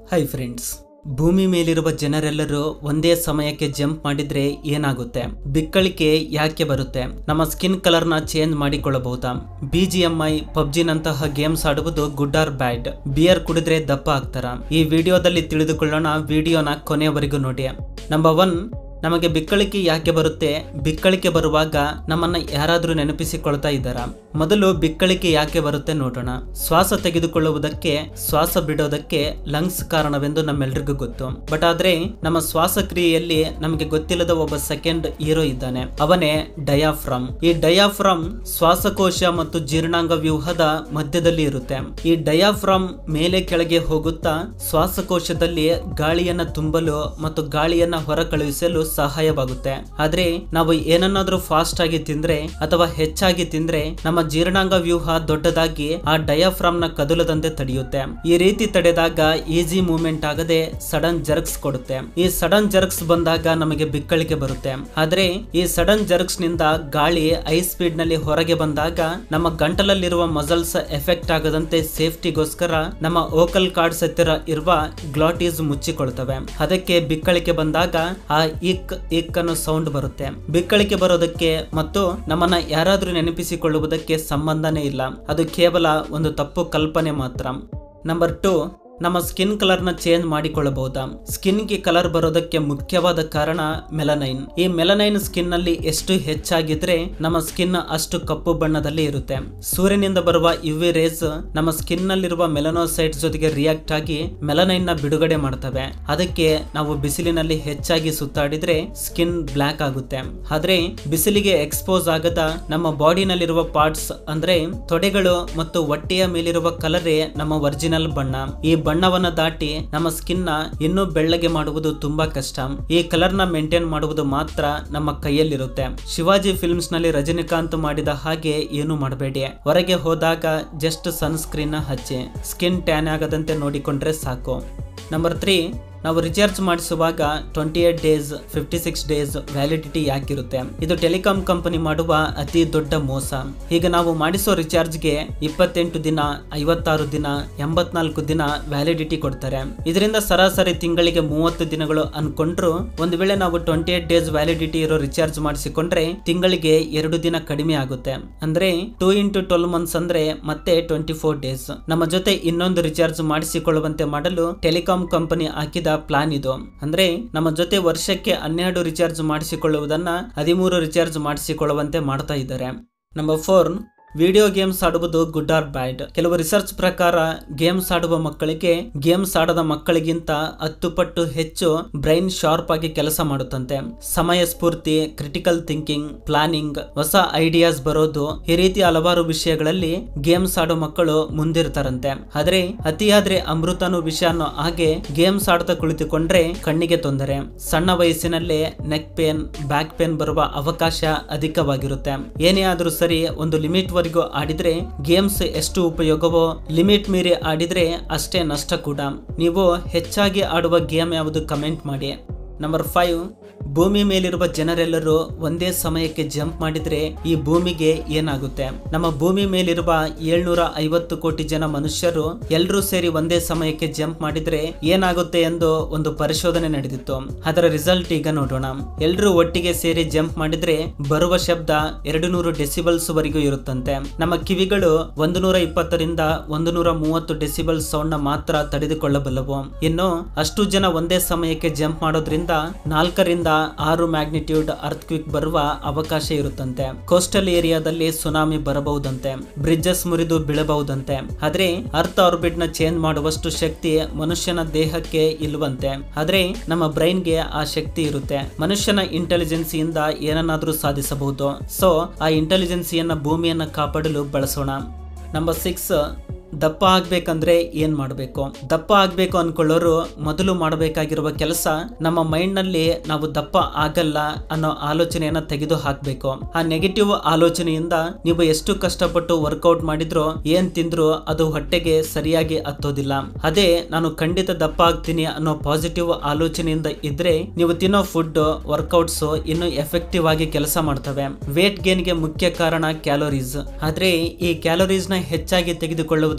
hi friends ಭೂಮಿ ಮೇಲಿರುವ ಜನರೆಲ್ಲರೂ ಒಂದೇ ಸಮಯಕ್ಕೆ ಜಂಪ್ ಮಾಡಿದ್ರೆ ಏನಾಗುತ್ತೆ ಬಿಕ್ಕಳಿಕೆ ಯಾಕೆ ಬರುತ್ತೆ ನಮ್ಮ ಸ್ಕಿನ್ ಕಲರ್ನ ಚೇಂಜ್ ಮಾಡಿಕೊಳ್ಳಬಹುದಾ ಬಿ ಜಿ ಎಂ ಐ ಪಬ್ಜಿನಂತಹ ಗೇಮ್ಸ್ ಆಡುವುದು ಗುಡ್ ಆರ್ ಬ್ಯಾಡ್ ಬಿಯರ್ ಕುಡಿದ್ರೆ ದಪ್ಪ ಆಗ್ತಾರ ಈ ವಿಡಿಯೋದಲ್ಲಿ ತಿಳಿದುಕೊಳ್ಳೋಣ ವಿಡಿಯೋನ ಕೊನೆಯವರೆಗೂ ನೋಡಿ ನಂಬರ್ ಒನ್ ನಮಗೆ ಬಿಕ್ಕಳಿಕೆ ಯಾಕೆ ಬರುತ್ತೆ ಬಿಕ್ಕಳಿಕೆ ಬರುವಾಗ ನಮ್ಮನ್ನ ಯಾರಾದರೂ ನೆನಪಿಸಿಕೊಳ್ತಾ ಇದ್ದಾರಾ ಮೊದಲು ಬಿಕ್ಕಳಿಕೆ ಯಾಕೆ ಬರುತ್ತೆ ನೋಡೋಣ ಶ್ವಾಸ ತೆಗೆದುಕೊಳ್ಳುವುದಕ್ಕೆ ಶ್ವಾಸ ಬಿಡೋದಕ್ಕೆ ಲಂಗ್ಸ್ ಕಾರಣವೆಂದು ನಮ್ಮೆಲ್ರಿಗೂ ಗೊತ್ತು ಬಟ್ ಆದ್ರೆ ನಮ್ಮ ಶ್ವಾಸಕ್ರಿಯೆಯಲ್ಲಿ ನಮಗೆ ಗೊತ್ತಿಲ್ಲದ ಒಬ್ಬ ಸೆಕೆಂಡ್ ಹೀರೋ ಇದ್ದಾನೆ ಅವನೇ ಡಯಾಫ್ರಮ್ ಈ ಡಯಾಫ್ರಮ್ ಶ್ವಾಸಕೋಶ ಮತ್ತು ಜೀರ್ಣಾಂಗ ವ್ಯೂಹದ ಮಧ್ಯದಲ್ಲಿ ಇರುತ್ತೆ ಈ ಡಯಾಫ್ರಮ್ ಮೇಲೆ ಕೆಳಗೆ ಹೋಗುತ್ತಾ ಶ್ವಾಸಕೋಶದಲ್ಲಿ ಗಾಳಿಯನ್ನ ತುಂಬಲು ಮತ್ತು ಗಾಳಿಯನ್ನ ಹೊರ ಕಳುಹಿಸಲು ಸಹಾಯವಾಗುತ್ತೆ ಆದ್ರೆ ನಾವು ಏನನ್ನಾದ್ರೂ ಫಾಸ್ಟ್ ಆಗಿ ತಿಂದ್ರೆ ಅಥವಾ ಹೆಚ್ಚಾಗಿ ತಿಂದ್ರೆ ನಮ್ಮ ಜೀರ್ಣಾಂಗ ವ್ಯೂಹ ದೊಡ್ಡದಾಗಿ ಆ ಡಯಾಫ್ರಾಮ್ ನ ಕದಲದಂತೆ ತಡೆಯುತ್ತೆ ಈ ರೀತಿ ತಡೆದಾಗ ಈಸಿ ಮೂವ್ಮೆಂಟ್ ಆಗದೆ ಸಡನ್ ಜರ್ಕ್ಸ್ ಕೊಡುತ್ತೆ ಈ ಸಡನ್ ಜರ್ಕ್ಸ್ ಬಂದಾಗ ನಮಗೆ ಬಿಕ್ಕಳಿಕೆ ಬರುತ್ತೆ ಆದ್ರೆ ಈ ಸಡನ್ ಜರ್ಕ್ಸ್ ನಿಂದ ಗಾಳಿ ಹೈ ಸ್ಪೀಡ್ ನಲ್ಲಿ ಹೊರಗೆ ಬಂದಾಗ ನಮ್ಮ ಗಂಟಲಲ್ಲಿರುವ ಮಸಲ್ಸ್ ಎಫೆಕ್ಟ್ ಆಗದಂತೆ ಸೇಫ್ಟಿಗೋಸ್ಕರ ನಮ್ಮ ಓಕಲ್ ಕಾರ್ಡ್ಸ್ ಹತ್ತಿರ ಇರುವ ಗ್ಲಾಟೀಸ್ ಮುಚ್ಚಿಕೊಳ್ತವೆ ಅದಕ್ಕೆ ಬಿಕ್ಕಳಿಕೆ ಬಂದಾಗ ಆ ಇಕ್ ಇಕ್ ಅನ್ನೋ ಸೌಂಡ್ ಬರುತ್ತೆ ಬಿಕ್ಕಳಿಕೆ ಬರೋದಕ್ಕೆ ಮತ್ತು ನಮ್ಮನ್ನ ಯಾರಾದ್ರೂ ನೆನಪಿಸಿಕೊಳ್ಳುವುದಕ್ಕೆ ಸಂಬಂಧನೇ ಇಲ್ಲ ಅದು ಕೇವಲ ಒಂದು ತಪ್ಪು ಕಲ್ಪನೆ ಮಾತ್ರ ನಂಬರ್ ಟು ನಮ್ಮ ಸ್ಕಿನ್ ಕಲರ್ನ ಚೇಂಜ್ ಮಾಡಿಕೊಳ್ಳಬಹುದಾ ಸ್ಕಿನ್ಗೆ ಕಲರ್ ಬರೋದಕ್ಕೆ ಮುಖ್ಯವಾದ ಕಾರಣ ಮೆಲನೈನ್ ಈ ಮೆಲನೈನ್ ಸ್ಕಿನ್ ನಲ್ಲಿ ಎಷ್ಟು ಹೆಚ್ಚಾಗಿದ್ರೆ ನಮ್ಮ ಸ್ಕಿನ್ ಅಷ್ಟು ಕಪ್ಪು ಬಣ್ಣದಲ್ಲಿ ಇರುತ್ತೆ ಸೂರ್ಯನಿಂದ ಬರುವ ಯುವಿ ರೇಸ್ ನಮ್ಮ ಸ್ಕಿನ್ ನಲ್ಲಿರುವ ಮೆಲನೋಸೈಟ್ ಜೊತೆಗೆ ರಿಯಾಕ್ಟ್ ಆಗಿ ಮೆಲನೈನ್ ನ ಬಿಡುಗಡೆ ಮಾಡ್ತವೆ ಅದಕ್ಕೆ ನಾವು ಬಿಸಿಲಿನಲ್ಲಿ ಹೆಚ್ಚಾಗಿ ಸುತ್ತಾಡಿದ್ರೆ ಸ್ಕಿನ್ ಬ್ಲ್ಯಾಕ್ ಆಗುತ್ತೆ ಆದ್ರೆ ಬಿಸಿಲಿಗೆ ಎಕ್ಸ್ಪೋಸ್ ಆಗದ ನಮ್ಮ ಬಾಡಿನಲ್ಲಿರುವ ಪಾರ್ಟ್ಸ್ ಅಂದ್ರೆ ತೊಡೆಗಳು ಮತ್ತು ಹೊಟ್ಟೆಯ ಮೇಲಿರುವ ಕಲರೇ ನಮ್ಮ ಒರಿಜಿನಲ್ ಬಣ್ಣ ಈ ಬಣ್ಣವನ್ನ ದಾಟಿ ನಮ್ಮ ಸ್ಕಿನ್ ನ ಇನ್ನೂ ಬೆಳ್ಳಗೆ ಮಾಡುವುದು ತುಂಬಾ ಕಷ್ಟ ಈ ಕಲರ್ ನ ಮೇಂಟೈನ್ ಮಾಡುವುದು ಮಾತ್ರ ನಮ್ಮ ಕೈಯಲ್ಲಿರುತ್ತೆ ಶಿವಾಜಿ ಫಿಲ್ಮ್ಸ್ ನಲ್ಲಿ ರಜನಿಕಾಂತ್ ಮಾಡಿದ ಹಾಗೆ ಏನು ಮಾಡಬೇಡಿ ಹೊರಗೆ ಹೋದಾಗ ಜಸ್ಟ್ ಸನ್ಸ್ಕ್ರೀನ್ ನ ಹಚ್ಚಿ ಸ್ಕಿನ್ ಟ್ಯಾನ್ ಆಗದಂತೆ ನೋಡಿಕೊಂಡ್ರೆ ಸಾಕು ನಂಬರ್ ತ್ರೀ ನಾವು ರಿಚಾರ್ಜ್ ಮಾಡಿಸುವಾಗ twenty eight days fifty six days validity ಯಾಕಿರುತ್ತೆ ಇದು ಟೆಲಿಕಾಂ ಕಂಪನಿ ಮಾಡುವ ಅತಿ ದೊಡ್ಡ ಮೋಸ ಈಗ ನಾವು ಮಾಡಿಸೋ ರಿಚಾರ್ಜ್ಗೆ ಇಪ್ಪತ್ತೆಂಟು ದಿನ ಐವತ್ತಾರು ದಿನ ಎಂಬತ್ನಾಲ್ಕು ದಿನ ವ್ಯಾಲಿಡಿಟಿ ಕೊಡ್ತಾರೆ ಇದರಿಂದ ಸರಾಸರಿ ತಿಂಗಳಿಗೆ ಮೂವತ್ತು ದಿನಗಳು ಅನ್ಕೊಂಡ್ರು ಒಂದು ವೇಳೆ ನಾವು ಟ್ವೆಂಟಿ ಏಟ್ ಡೇಸ್ ವ್ಯಾಲಿಡಿಟಿ ಇರೋ ರಿಚಾರ್ಜ್ ಮಾಡಿಸಿಕೊಂಡ್ರೆ ತಿಂಗಳಿಗೆ ಎರಡು ದಿನ ಕಡಿಮೆ ಆಗುತ್ತೆ ಅಂದ್ರೆ ಟೂ ಇಂಟು ಟ್ವೆಲ್ ಮಂತ್ಸ್ ಅಂದ್ರೆ ಮತ್ತೆ ಟ್ವೆಂಟಿ ಫೋರ್ ಡೇಸ್ ನಮ್ಮ ಜೊತೆ ಇನ್ನೊಂದು ರಿಚಾರ್ಜ್ ಮಾಡಿಸಿಕೊಳ್ಳುವಂತೆ ಮಾಡಲು ಟೆಲಿಕಾಂ ಕಂಪನಿ ಹಾಕಿದ ಪ್ಲಾನ್ ಇದು ಅಂದ್ರೆ ನಮ್ಮ ಜೊತೆ ವರ್ಷಕ್ಕೆ ಹನ್ನೆರಡು ರಿಚಾರ್ಜ್ ಮಾಡಿಸಿಕೊಳ್ಳುವುದನ್ನ ಹದಿಮೂರು ರಿಚಾರ್ಜ್ ಮಾಡಿಸಿಕೊಳ್ಳುವಂತೆ ಮಾಡ್ತಾ ಇದ್ದಾರೆ ನಂಬರ್ ಫೋರ್ ವಿಡಿಯೋ ಗೇಮ್ಸ್ ಆಡುವುದು ಗುಡ್ ಆರ್ ಬ್ಯಾಡ್ ಕೆಲವು ರಿಸರ್ಚ್ ಪ್ರಕಾರ ಗೇಮ್ಸ್ ಆಡುವ ಮಕ್ಕಳಿಗೆ ಗೇಮ್ಸ್ ಆಡದ ಮಕ್ಕಳಿಗಿಂತ ಹತ್ತು ಪಟ್ಟು ಹೆಚ್ಚು ಬ್ರೈನ್ ಶಾರ್ಪ್ ಆಗಿ ಕೆಲಸ ಮಾಡುತ್ತಂತೆ ಸಮಯ ಸ್ಫೂರ್ತಿ ಕ್ರಿಟಿಕಲ್ ಥಿಂಕಿಂಗ್ ಪ್ಲಾನಿಂಗ್ ಹೊಸ ಐಡಿಯಾಸ್ ಬರೋದು ಈ ರೀತಿ ಹಲವಾರು ವಿಷಯಗಳಲ್ಲಿ ಗೇಮ್ಸ್ ಆಡೋ ಮಕ್ಕಳು ಮುಂದಿರ್ತಾರಂತೆ ಆದ್ರೆ ಅತಿಯಾದ್ರೆ ಅಮೃತನು ವಿಷ ಅನ್ನೋ ಹಾಗೆ ಗೇಮ್ಸ್ ಆಡ್ತಾ ಕುಳಿತುಕೊಂಡ್ರೆ ಕಣ್ಣಿಗೆ ತೊಂದರೆ ಸಣ್ಣ ವಯಸ್ಸಿನಲ್ಲೇ ನೆಕ್ ಪೇನ್ ಬ್ಯಾಕ್ ಪೇನ್ ಬರುವ ಅವಕಾಶ ಅಧಿಕವಾಗಿರುತ್ತೆ ಏನೇ ಆದ್ರೂ ಸರಿ ಒಂದು ಲಿಮಿಟ್ ವರೆಗೂ ಆಡಿದ್ರೆ ಗೇಮ್ಸ್ ಎಷ್ಟು ಉಪಯೋಗವೋ ಲಿಮಿಟ್ ಮೀರಿ ಆಡಿದ್ರೆ ಅಷ್ಟೇ ನಷ್ಟ ಕೂಡ ನೀವು ಹೆಚ್ಚಾಗಿ ಆಡುವ ಗೇಮ್ ಯಾವುದು ಕಮೆಂಟ್ ಮಾಡಿ ನಂಬರ್ ಫೈವ್ ಭೂಮಿ ಮೇಲಿರುವ ಜನರೆಲ್ಲರೂ ಒಂದೇ ಸಮಯಕ್ಕೆ ಜಂಪ್ ಮಾಡಿದ್ರೆ ಈ ಭೂಮಿಗೆ ಏನಾಗುತ್ತೆ ನಮ್ಮ ಭೂಮಿ ಮೇಲಿರುವ ಏಳ್ನೂರ ಐವತ್ತು ಕೋಟಿ ಜನ ಮನುಷ್ಯರು ಎಲ್ಲರೂ ಸೇರಿ ಒಂದೇ ಸಮಯಕ್ಕೆ ಜಂಪ್ ಮಾಡಿದ್ರೆ ಏನಾಗುತ್ತೆ ಎಂದು ಒಂದು ಪರಿಶೋಧನೆ ನಡೆದಿತ್ತು ಅದರ ರಿಸಲ್ಟ್ ಈಗ ನೋಡೋಣ ಎಲ್ಲರೂ ಒಟ್ಟಿಗೆ ಸೇರಿ ಜಂಪ್ ಮಾಡಿದ್ರೆ ಬರುವ ಶಬ್ದ ಎರಡು ನೂರು ಡೆಸಿಬಲ್ಸ್ ವರೆಗೂ ಇರುತ್ತಂತೆ ನಮ್ಮ ಕಿವಿಗಳು ಒಂದು ನೂರ ಇಪ್ಪತ್ತರಿಂದ ಒಂದು ನೂರ ಮೂವತ್ತು ಡೆಸಿಬಲ್ ಸೌಂಡ್ ನ ಮಾತ್ರ ತಡೆದುಕೊಳ್ಳಬಲ್ಲವು ಇನ್ನು ಅಷ್ಟು ಜನ ಒಂದೇ ಸಮಯಕ್ಕೆ ಜಂಪ್ ಮಾಡೋದ್ರಿಂದ ನಾಲ್ಕರಿಂದ ಆರು ಮ್ಯಾಗ್ನಿಟ್ಯೂಡ್ ಅರ್ತ್ ಕ್ವಿಕ್ ಬರುವ ಅವಕಾಶ ಇರುತ್ತಂತೆ ಕೋಸ್ಟಲ್ ಏರಿಯಾದಲ್ಲಿ ಸುನಾಮಿ ಬರಬಹುದಂತೆ ಬ್ರಿಡ್ಜಸ್ ಮುರಿದು ಬೀಳಬಹುದಂತೆ ಆದ್ರೆ ಅರ್ತ್ ಆರ್ಬಿಟ್ ನ ಚೇಂಜ್ ಮಾಡುವಷ್ಟು ಶಕ್ತಿ ಮನುಷ್ಯನ ದೇಹಕ್ಕೆ ಇಲ್ವಂತೆ ಆದ್ರೆ ನಮ್ಮ ಬ್ರೈನ್ಗೆ ಆ ಶಕ್ತಿ ಇರುತ್ತೆ ಮನುಷ್ಯನ ಇಂಟೆಲಿಜೆನ್ಸಿಯಿಂದ ಏನನ್ನಾದ್ರೂ ಸಾಧಿಸಬಹುದು ಸೊ ಆ ಇಂಟೆಲಿಜೆನ್ಸಿಯನ್ನ ಭೂಮಿಯನ್ನ ಕಾಪಾಡಲು ಬಳಸೋಣ ನಂಬರ್ ಸಿಕ್ಸ್ ದಪ್ಪ ಆಗ್ಬೇಕಂದ್ರೆ ಏನ್ ಮಾಡಬೇಕು ದಪ್ಪ ಆಗ್ಬೇಕು ಅನ್ಕೊಳ್ಳೋರು ಮೊದಲು ಮಾಡಬೇಕಾಗಿರುವ ಕೆಲಸ ನಮ್ಮ ಮೈಂಡ್ ನಲ್ಲಿ ನಾವು ದಪ್ಪ ಆಗಲ್ಲ ಅನ್ನೋ ಆಲೋಚನೆಯನ್ನ ತೆಗೆದು ಹಾಕ್ಬೇಕು ಆ ನೆಗೆಟಿವ್ ಆಲೋಚನೆಯಿಂದ ನೀವು ಎಷ್ಟು ಕಷ್ಟಪಟ್ಟು ವರ್ಕೌಟ್ ಮಾಡಿದ್ರು ಏನ್ ತಿಂದ್ರು ಅದು ಹೊಟ್ಟೆಗೆ ಸರಿಯಾಗಿ ಹತ್ತೋದಿಲ್ಲ ಅದೇ ನಾನು ಖಂಡಿತ ದಪ್ಪ ಆಗ್ತೀನಿ ಅನ್ನೋ ಪಾಸಿಟಿವ್ ಆಲೋಚನೆಯಿಂದ ಇದ್ರೆ ನೀವು ತಿನ್ನೋ ಫುಡ್ ವರ್ಕೌಟ್ಸ್ ಇನ್ನು ಎಫೆಕ್ಟಿವ್ ಆಗಿ ಕೆಲಸ ಮಾಡ್ತವೆ ವೇಟ್ ಗೇನ್ಗೆ ಮುಖ್ಯ ಕಾರಣ ಕ್ಯಾಲೋರೀಸ್ ಆದ್ರೆ ಈ ಕ್ಯಾಲೋರೀಸ್ ನ ಹೆಚ್ಚಾಗಿ ತೆಗೆದುಕೊಳ್ಳುವುದಕ್ಕೆ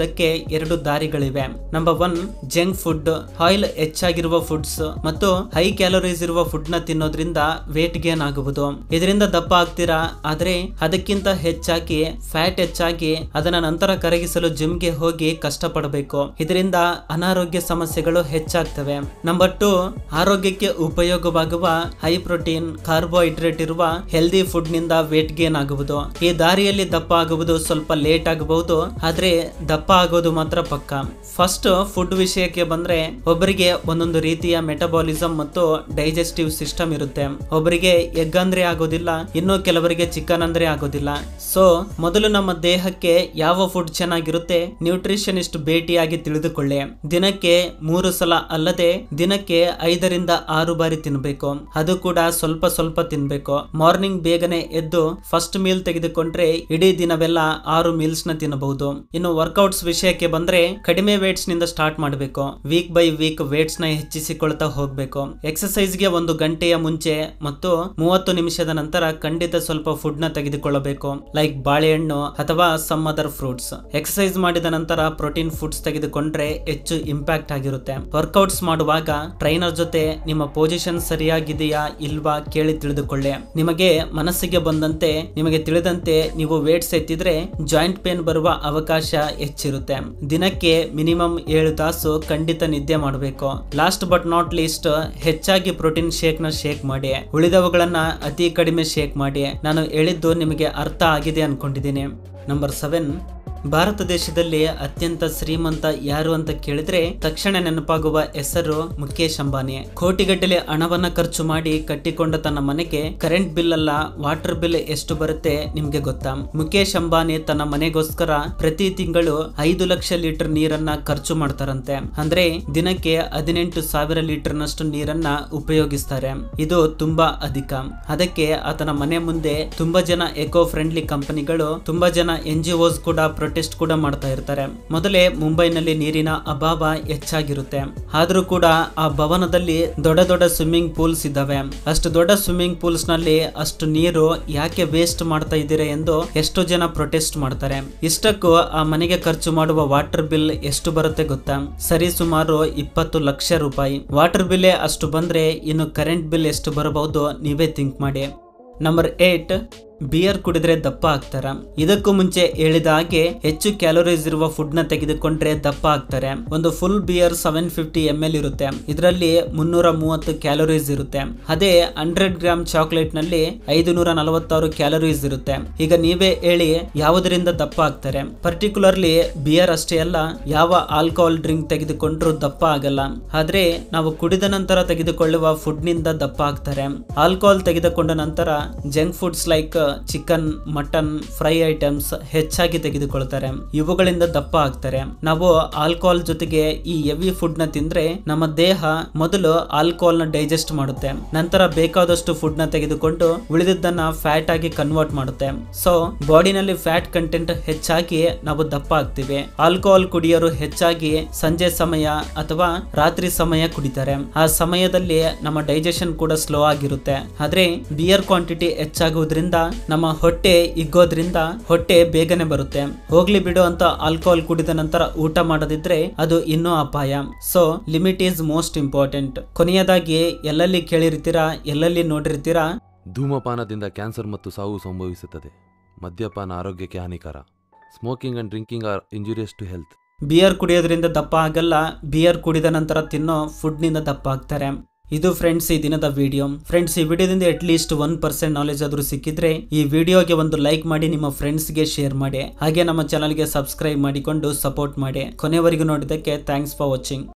ಆಗೋದಕ್ಕೆ ಎರಡು ದಾರಿಗಳಿವೆ number one junk food oil ಹೆಚ್ಚಾಗಿರುವ ಫುಡ್ಸ್ ಮತ್ತು ಹೈ ಕ್ಯಾಲೋರೀಸ್ ಇರುವ ಫುಡ್ ನ ತಿನ್ನೋದ್ರಿಂದ ವೇಟ್ ಗೇನ್ ಆಗುವುದು ಇದರಿಂದ ದಪ್ಪ ಆಗ್ತೀರಾ ಆದ್ರೆ ಅದಕ್ಕಿಂತ ಹೆಚ್ಚಾಗಿ ಫ್ಯಾಟ್ ಹೆಚ್ಚಾಗಿ ಅದನ್ನ ನಂತರ ಕರಗಿಸಲು ಜಿಮ್ಗೆ ಹೋಗಿ ಕಷ್ಟಪಡಬೇಕು ಇದರಿಂದ ಅನಾರೋಗ್ಯ ಸಮಸ್ಯೆಗಳು ಹೆಚ್ಚಾಗ್ತವೆ ನಂಬರ್ ಟು ಆರೋಗ್ಯಕ್ಕೆ ಉಪಯೋಗವಾಗುವ ಹೈ ಪ್ರೋಟೀನ್ ಕಾರ್ಬೋಹೈಡ್ರೇಟ್ ಇರುವ ಹೆಲ್ದಿ ಫುಡ್ ನಿಂದ ವೇಟ್ ಗೇನ್ ಆಗುವುದು ಈ ದಾರಿಯಲ್ಲಿ ದಪ್ಪ ಆಗುವುದು ಸ್ವಲ್ಪ ಲೇಟ್ ಆಗಬಹುದು ಆದ್ರೆ ದಪ್ಪ ಆಗೋದು ಮಾತ್ರ ಪಕ್ಕ ಫಸ್ಟ್ ಫುಡ್ ವಿಷಯಕ್ಕೆ ಬಂದ್ರೆ ಒಬ್ಬರಿಗೆ ಒಂದೊಂದು ರೀತಿಯ ಮೆಟಬಾಲಿಸಮ್ ಮತ್ತು ಡೈಜೆಸ್ಟಿವ್ ಸಿಸ್ಟಮ್ ಇರುತ್ತೆ ಒಬ್ಬರಿಗೆ ಎಗ್ ಅಂದ್ರೆ ಆಗೋದಿಲ್ಲ ಇನ್ನು ಕೆಲವರಿಗೆ ಚಿಕನ್ ಅಂದ್ರೆ ಆಗೋದಿಲ್ಲ ಸೊ ಮೊದಲು ನಮ್ಮ ದೇಹಕ್ಕೆ ಯಾವ ಫುಡ್ ಚೆನ್ನಾಗಿರುತ್ತೆ ನ್ಯೂಟ್ರಿಷನಿಸ್ಟ್ ಭೇಟಿಯಾಗಿ ತಿಳಿದುಕೊಳ್ಳಿ ದಿನಕ್ಕೆ ಮೂರು ಸಲ ಅಲ್ಲದೆ ದಿನಕ್ಕೆ ಐದರಿಂದ ಆರು ಬಾರಿ ತಿನ್ನಬೇಕು ಅದು ಕೂಡ ಸ್ವಲ್ಪ ಸ್ವಲ್ಪ ತಿನ್ಬೇಕು ಮಾರ್ನಿಂಗ್ ಬೇಗನೆ ಎದ್ದು ಫಸ್ಟ್ ಮೀಲ್ ತೆಗೆದುಕೊಂಡ್ರೆ ಇಡೀ ದಿನವೆಲ್ಲ ಆರು ಮೀಲ್ಸ್ ನ ತಿನ್ನಬಹುದು ಇನ್ನು ವರ್ಕೌಟ್ಸ್ ವಿಷಯಕ್ಕೆ ಬಂದ್ರೆ ಕಡಿಮೆ ವೇಟ್ಸ್ ನಿಂದ ಸ್ಟಾರ್ಟ್ ಮಾಡಬೇಕು ವೀಕ್ ಬೈ ವೀಕ್ ವೇಟ್ಸ್ ನ ಹೆಚ್ಚಿಸಿಕೊಳ್ತಾ ಹೋಗ್ಬೇಕು ಎಕ್ಸಸೈಸ್ ಗೆ ಒಂದು ಗಂಟೆಯ ಮುಂಚೆ ಮತ್ತು ಮೂವತ್ತು ನಿಮಿಷದ ನಂತರ ಖಂಡಿತ ಸ್ವಲ್ಪ ಫುಡ್ ನ ತೆಗೆದುಕೊಳ್ಳಬೇಕು ಲೈಕ್ ಬಾಳೆಹಣ್ಣು ಅಥವಾ ಸಮ್ ಅದರ್ ಫ್ರೂಟ್ಸ್ ಎಕ್ಸಸೈಸ್ ಮಾಡಿದ ನಂತರ ಪ್ರೋಟೀನ್ ಫುಡ್ಸ್ ತೆಗೆದುಕೊಂಡ್ರೆ ಹೆಚ್ಚು ಇಂಪ್ಯಾಕ್ಟ್ ಆಗಿರುತ್ತೆ ವರ್ಕೌಟ್ಸ್ ಮಾಡುವಾಗ ಟ್ರೈನರ್ ಜೊತೆ ನಿಮ್ಮ ಪೊಸಿಷನ್ ಸರಿಯಾಗಿದೆಯಾ ಇಲ್ವಾ ಕೇಳಿ ತಿಳಿದುಕೊಳ್ಳಿ ನಿಮಗೆ ಮನಸ್ಸಿಗೆ ಬಂದಂತೆ ನಿಮಗೆ ತಿಳಿದಂತೆ ನೀವು ವೇಟ್ಸ್ ಎತ್ತಿದ್ರೆ ಜಾಯಿಂಟ್ ಪೇನ್ ಬರುವ ಅವಕಾಶ ಹೆಚ್ಚಿರುತ್ತೆ ದಿನಕ್ಕೆ ಮಿನಿಮಮ್ ಏಳು ತಾಸು ಖಂಡಿತ ನಿದ್ದೆ ಮಾಡಬೇಕು ಲಾಸ್ಟ್ ಬಟ್ ನಾಟ್ ಲೀಸ್ಟ್ ಹೆಚ್ಚಾಗಿ ಪ್ರೋಟೀನ್ ಶೇಕ್ ನ ಶೇಕ್ ಮಾಡಿ ಉಳಿದವುಗಳನ್ನ ಅತಿ ಕಡಿಮೆ ಶೇಕ್ ಮಾಡಿ ನಾನು ಹೇಳಿದ್ದು ನಿಮಗೆ ಅರ್ಥ ಆಗಿದೆ ಅನ್ಕೊಂಡಿದ್ದೀನಿ ನಂಬರ್ ಸೆವೆನ್ ಭಾರತ ದೇಶದಲ್ಲಿ ಅತ್ಯಂತ ಶ್ರೀಮಂತ ಯಾರು ಅಂತ ಕೇಳಿದ್ರೆ ತಕ್ಷಣ ನೆನಪಾಗುವ ಹೆಸರು ಮುಖೇಶ್ ಅಂಬಾನಿ ಕೋಟಿಗಟ್ಟಲೆ ಹಣವನ್ನ ಖರ್ಚು ಮಾಡಿ ಕಟ್ಟಿಕೊಂಡ ತನ್ನ ಮನೆಗೆ ಕರೆಂಟ್ ಬಿಲ್ ಅಲ್ಲ ವಾಟರ್ ಬಿಲ್ ಎಷ್ಟು ಬರುತ್ತೆ ನಿಮ್ಗೆ ಗೊತ್ತಾ ಮುಖೇಶ್ ಅಂಬಾನಿ ತನ್ನ ಮನೆಗೋಸ್ಕರ ಪ್ರತಿ ತಿಂಗಳು ಐದು ಲಕ್ಷ ಲೀಟರ್ ನೀರನ್ನ ಖರ್ಚು ಮಾಡ್ತಾರಂತೆ ಅಂದ್ರೆ ದಿನಕ್ಕೆ ಹದಿನೆಂಟು ಸಾವಿರ ಲೀಟರ್ ನಷ್ಟು ನೀರನ್ನ ಉಪಯೋಗಿಸ್ತಾರೆ ಇದು ತುಂಬಾ ಅಧಿಕ ಅದಕ್ಕೆ ಆತನ ಮನೆ ಮುಂದೆ ತುಂಬಾ ಜನ ಎಕೋ ಫ್ರೆಂಡ್ಲಿ ಕಂಪನಿಗಳು ತುಂಬಾ ಜನ ಎನ್ ಜಿ ಓಸ್ ಕೂಡ ಪ್ರೊಟೆಸ್ಟ್ ಕೂಡ ಮಾಡ್ತಾ ಇರ್ತಾರೆ ಮೊದಲೇ ಮುಂಬೈನಲ್ಲಿ ನೀರಿನ ಅಭಾವ ಹೆಚ್ಚಾಗಿರುತ್ತೆ ಆದ್ರೂ ಕೂಡ ಆ ಭವನದಲ್ಲಿ ದೊಡ್ಡ ದೊಡ್ಡ ಸ್ವಿಮ್ಮಿಂಗ್ ಪೂಲ್ಸ್ ಇದ್ದಾವೆ ಅಷ್ಟು ದೊಡ್ಡ ಸ್ವಿಮ್ಮಿಂಗ್ ಪೂಲ್ಸ್ ನಲ್ಲಿ ಅಷ್ಟು ನೀರು ಯಾಕೆ ವೇಸ್ಟ್ ಮಾಡ್ತಾ ಇದ್ದೀರಾ ಎಂದು ಎಷ್ಟು ಜನ ಪ್ರೊಟೆಸ್ಟ್ ಮಾಡ್ತಾರೆ ಇಷ್ಟಕ್ಕೂ ಆ ಮನೆಗೆ ಖರ್ಚು ಮಾಡುವ ವಾಟರ್ ಬಿಲ್ ಎಷ್ಟು ಬರುತ್ತೆ ಗೊತ್ತಾ ಸರಿ ಸುಮಾರು ಇಪ್ಪತ್ತು ಲಕ್ಷ ರೂಪಾಯಿ ವಾಟರ್ ಬಿಲ್ ಅಷ್ಟು ಬಂದ್ರೆ ಇನ್ನು ಕರೆಂಟ್ ಬಿಲ್ ಎಷ್ಟು ಬರಬಹುದು ನೀವೇ ಥಿಂಕ್ ಮಾಡಿ ನಂಬರ್ ಏಟ್ ಬಿಯರ್ ಕುಡಿದ್ರೆ ದಪ್ಪ ಆಗ್ತಾರ ಇದಕ್ಕೂ ಮುಂಚೆ ಹೇಳಿದ ಹಾಗೆ ಹೆಚ್ಚು ಕ್ಯಾಲೋರೀಸ್ ಇರುವ ಫುಡ್ ನ ತೆಗೆದುಕೊಂಡ್ರೆ ದಪ್ಪ ಆಗ್ತಾರೆ ಒಂದು full beer seven fifty M L ಇರುತ್ತೆ ಇದರಲ್ಲಿ ಮುನ್ನೂರ ಮೂವತ್ತು ಕ್ಯಾಲೋರೀಸ್ ಇರುತ್ತೆ ಅದೇ ಹಂಡ್ರೆಡ್ ಗ್ರಾಮ್ ಚಾಕ್ಲೇಟ್ ನಲ್ಲಿ ಐದು ನೂರ ನಲವತ್ತಾರು ಕ್ಯಾಲೋರೀಸ್ ಇರುತ್ತೆ ಈಗ ನೀವೇ ಹೇಳಿ ಯಾವುದರಿಂದ ದಪ್ಪ ಆಗ್ತಾರೆ ಪರ್ಟಿಕ್ಯುಲರ್ಲಿ ಬಿಯರ್ ಅಷ್ಟೇ ಅಲ್ಲ ಯಾವ ಆಲ್ಕೋಹಾಲ್ ಡ್ರಿಂಕ್ ತೆಗೆದುಕೊಂಡ್ರು ದಪ್ಪ ಆಗಲ್ಲ ಆದ್ರೆ ನಾವು ಕುಡಿದ ನಂತರ ತೆಗೆದುಕೊಳ್ಳುವ ಫುಡ್ ನಿಂದ ದಪ್ಪ ಆಗ್ತಾರೆ ಆಲ್ಕೋಹಾಲ್ ತೆಗೆದುಕೊಂಡ ನಂತರ junk foods like chicken mutton fry items ಹೆಚ್ಚಾಗಿ ತೆಗೆದುಕೊಳ್ತಾರೆ ಇವುಗಳಿಂದ ದಪ್ಪ ಆಗ್ತಾರೆ ನಾವು ಆಲ್ಕೋಹಾಲ್ ಜೊತೆಗೆ ಈ ಹೆವಿ ಫುಡ್ ನ ತಿಂದ್ರೆ ನಮ್ಮ ದೇಹ ಮೊದಲು ಆಲ್ಕೋಹಾಲ್ ನ ಡೈಜೆಸ್ಟ್ ಮಾಡುತ್ತೆ ನಂತರ ಬೇಕಾದಷ್ಟು ಫುಡ್ ನ ತೆಗೆದುಕೊಂಡು ಉಳಿದಿದ್ದನ್ನ ಫ್ಯಾಟ್ ಆಗಿ ಕನ್ವರ್ಟ್ ಮಾಡುತ್ತೆ ಸೊ ಬಾಡಿನಲ್ಲಿ ಫ್ಯಾಟ್ ಕಂಟೆಂಟ್ ಹೆಚ್ಚಾಗಿ ನಾವು ದಪ್ಪ ಆಗ್ತೀವಿ ಆಲ್ಕೋಹಾಲ್ ಕುಡಿಯೋರು ಹೆಚ್ಚಾಗಿ ಸಂಜೆ ಸಮಯ ಅಥವಾ ರಾತ್ರಿ ಸಮಯ ಕುಡಿತಾರೆ ಆ ಸಮಯದಲ್ಲಿ ನಮ್ಮ ಡೈಜೆಷನ್ ಕೂಡ ಸ್ಲೋ ಆಗಿರುತ್ತೆ ಆದ್ರೆ ಬಿಯರ್ ಕ್ವಾಂಟಿಟಿ ಹೆಚ್ಚಾಗುವುದರಿಂದ ನಮ್ಮ ಹೊಟ್ಟೆ ಇಗ್ಗೋದ್ರಿಂದ ಹೊಟ್ಟೆ ಬೇಗನೆ ಬರುತ್ತೆ ಹೋಗ್ಲಿ ಬಿಡು ಅಂತ ಆಲ್ಕೋಹಾಲ್ ಕುಡಿದ ನಂತರ ಊಟ ಮಾಡದಿದ್ರೆ ಅದು ಇನ್ನೂ ಅಪಾಯ so limit is most important ಕೊನೆಯದಾಗಿ ಎಲ್ಲೆಲ್ಲಿ ಕೇಳಿರ್ತೀರಾ ಎಲ್ಲೆಲ್ಲಿ ನೋಡಿರ್ತೀರಾ ಧೂಮಪಾನದಿಂದ ಕ್ಯಾನ್ಸರ್ ಮತ್ತು ಸಾವು ಸಂಭವಿಸುತ್ತದೆ ಮದ್ಯಪಾನ ಆರೋಗ್ಯಕ್ಕೆ ಹಾನಿಕರ smoking and drinking are injurious to health beer ಕುಡಿಯೋದ್ರಿಂದ ದಪ್ಪ ಆಗಲ್ಲ ಬಿಯರ್ ಕುಡಿದ ನಂತರ ತಿನ್ನೋ ಫುಡ್ ನಿಂದ ದಪ್ಪ ಆಗ್ತಾರೆ ಇದು ಫ್ರೆಂಡ್ಸ್ ಈ ದಿನದ ವಿಡಿಯೋ ಫ್ರೆಂಡ್ಸ್ ಈ ವಿಡಿಯೋದಿಂದ at least one percent knowledge ಆದ್ರೂ ಸಿಕ್ಕಿದ್ರೆ ಈ ವಿಡಿಯೋಗೆ ಒಂದು ಲೈಕ್ ಮಾಡಿ ನಿಮ್ಮ ಫ್ರೆಂಡ್ಸ್ಗೆ ಶೇರ್ ಮಾಡಿ ಹಾಗೆ ನಮ್ಮ ಚಾನಲ್ಗೆ ಸಬ್ಸ್ಕ್ರೈಬ್ ಮಾಡಿಕೊಂಡು ಸಪೋರ್ಟ್ ಮಾಡಿ ಕೊನೆವರೆಗೂ ನೋಡಿದ್ದಕ್ಕೆ ಥ್ಯಾಂಕ್ಸ್ ಫಾರ್ ವಾಚಿಂಗ್